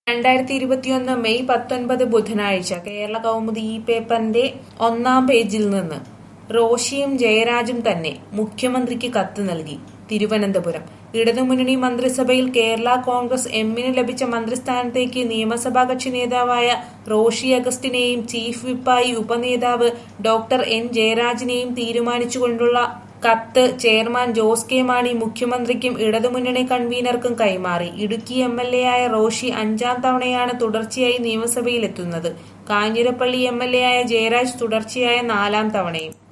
രണ്ടായിരത്തി ഇരുപത്തിയൊന്ന് മെയ് പത്തൊൻപത് ബുധനാഴ്ച കേരള കൗമുദി ഈ പേപ്പറിന്റെ ഒന്നാം പേജിൽ നിന്ന് റോഷിയും ജയരാജും തന്നെ മുഖ്യമന്ത്രിക്ക് കത്ത് നൽകി തിരുവനന്തപുരം ഇടതുമുന്നണി മന്ത്രിസഭയിൽ കേരള കോൺഗ്രസ് എമ്മിന് ലഭിച്ച മന്ത്രിസ്ഥാനത്തേക്ക് നിയമസഭാ കക്ഷി നേതാവായ റോഷി അഗസ്റ്റിനെയും ചീഫ് വിപ്പായി ഉപനേതാവ് ഡോക്ടർ എൻ ജയരാജിനെയും തീരുമാനിച്ചുകൊണ്ടുള്ള കത്ത് ചെയർമാൻ ജോസ് കെ മാണി മുഖ്യമന്ത്രിക്കും ഇടതുമുന്നണി കൺവീനർക്കും കൈമാറി ഇടുക്കി എം എൽ എ ആയ റോഷി അഞ്ചാം തവണയാണ് തുടർച്ചയായി നിയമസഭയിലെത്തുന്നത് കാഞ്ഞിരപ്പള്ളി എം എൽ എ ആയ ജയരാജ് തുടർച്ചയായ നാലാം തവണയും